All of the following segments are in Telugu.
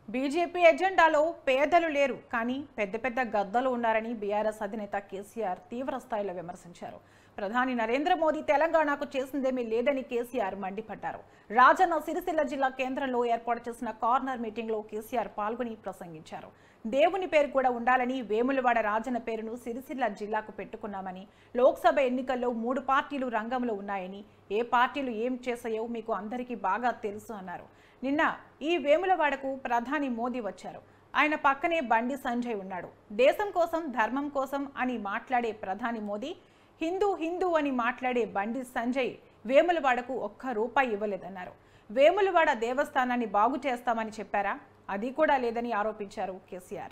బీజేపీ ఎజెండాలో పేదలు లేరు కానీ పెద్ద పెద్ద గద్దలు ఉన్నారని బీఆర్ఎస్ అధినేత కేసీఆర్ తీవ్ర స్థాయిలో విమర్శించారు ప్రధాని నరేంద్ర మోదీ తెలంగాణకు చేసిందేమీ లేదని కేసీఆర్ మండిపడ్డారు రాజన్న సిరిసిల్ల జిల్లా కేంద్రంలో ఏర్పాటు చేసిన కార్నర్ మీటింగ్లో కేసీఆర్ పాల్గొని ప్రసంగించారు దేవుని పేరు కూడా ఉండాలని వేములవాడ రాజన్న పేరును సిరిసిల్ల జిల్లాకు పెట్టుకున్నామని లోక్సభ ఎన్నికల్లో మూడు పార్టీలు రంగంలో ఉన్నాయని ఏ పార్టీలు ఏం చేసాయో మీకు అందరికీ బాగా తెలుసు అన్నారు నిన్న ఈ వేములవాడకు ప్రధాని మోదీ వచ్చారు ఆయన పక్కనే బండి సంజయ్ ఉన్నాడు దేశం కోసం ధర్మం కోసం అని మాట్లాడే ప్రధాని మోదీ హిందూ హిందూ అని మాట్లాడే బండి సంజయ్ వేములవాడకు ఒక్క రూపాయి ఇవ్వలేదన్నారు వేములవాడ దేవస్థానాన్ని బాగు చేస్తామని చెప్పారా అది కూడా లేదని ఆరోపించారు కేసీఆర్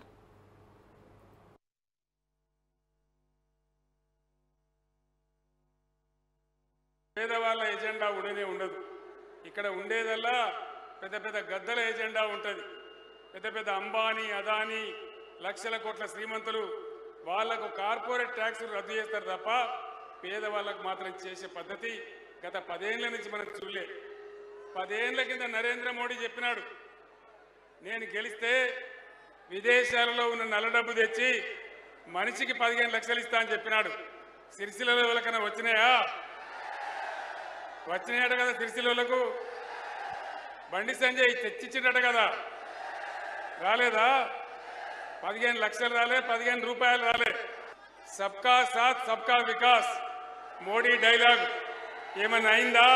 పేదవాళ్ళ ఎజెండా ఉండనే ఉండదు ఇక్కడ ఉండేదల్లా పెద్ద పెద్ద గద్దల ఎజెండా ఉంటుంది పెద్ద పెద్ద అంబానీ అదానీ లక్షల కోట్ల శ్రీమంతులు వాళ్లకు కార్పొరేట్ ట్యాక్సులు రద్దు చేస్తారు తప్ప పేదవాళ్ళకు మాత్రం చేసే పద్ధతి గత పదేళ్ల నుంచి మనం చూడలే పదేళ్ల కింద నరేంద్ర మోడీ చెప్పినాడు నేను గెలిస్తే విదేశాలలో ఉన్న నల్ల డబ్బు తెచ్చి మనిషికి పదిహేను లక్షలు ఇస్తా అని చెప్పినాడు సిరిసిల్లలో ఎవరికైనా వచ్చినాయా వచ్చినాయట కదా సిరిసిల్లకు బండి సంజయ్ తెచ్చిచ్చినట కదా రాలేదా పదిహేను లక్షలు రాలే పదిహేను రూపాయలు రాలే సబ్కా సాత్ సబ్కా వికాస్ మోడీ డైలాగ్ ఏమన్నా అయిందా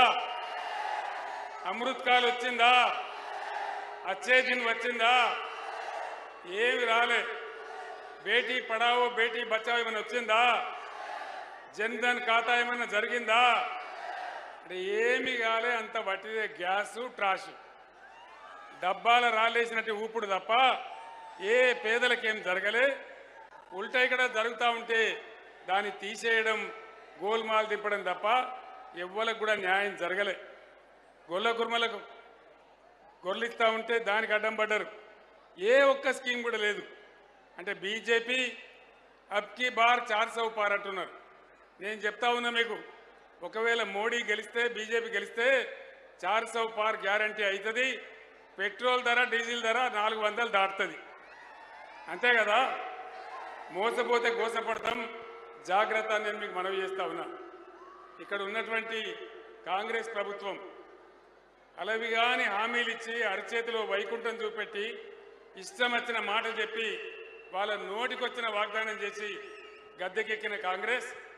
అమృత్ కాల్ వచ్చిందా అచ్చే దిన్ వచ్చిందా ఏమి రాలే బేటీ పడావో బేటీ బచావో ఏమైనా వచ్చిందా జన్ధన్ ఖాతా ఏమైనా జరిగిందా అంటే ఏమి కాలే అంత వట్టిదే గ్యాసు ట్రాష్ డబ్బాల రాలేసినట్టు ఊపుడు తప్ప ఏ పేదలకేం జరగలే ఉల్టా ఇక్కడ జరుగుతూ ఉంటే దాన్ని తీసేయడం గోల్మాల్ దింపడం తప్ప ఎవ్వలకు కూడా న్యాయం జరగలే గొల్ల కుర్మలకు గొర్రెలిస్తూ ఉంటే దానికి అడ్డం పడ్డారు ఏ ఒక్క స్కీమ్ కూడా లేదు అంటే బీజేపీ అబ్కి బార్ చార్ సౌ పార్ అంటున్నారు నేను చెప్తా ఉన్నా మీకు ఒకవేళ మోడీ గెలిస్తే బీజేపీ గెలిస్తే చార్ సౌ పార్ గ్యారంటీ అవుతుంది పెట్రోల్ ధర డీజిల్ ధర నాలుగు వందలు దాటుతుంది అంతే కదా మోసపోతే గోసపడతాం జాగ్రత్త అని నేను మీకు మనవి చేస్తా ఉన్నా ఇక్కడ ఉన్నటువంటి కాంగ్రెస్ ప్రభుత్వం అలవిగాని హామీలు ఇచ్చి అరచేతిలో వైకుంఠం చూపెట్టి ఇష్టం వచ్చిన మాట చెప్పి వాళ్ళ నోటికొచ్చిన వాగ్దానం చేసి గద్దెకెక్కిన కాంగ్రెస్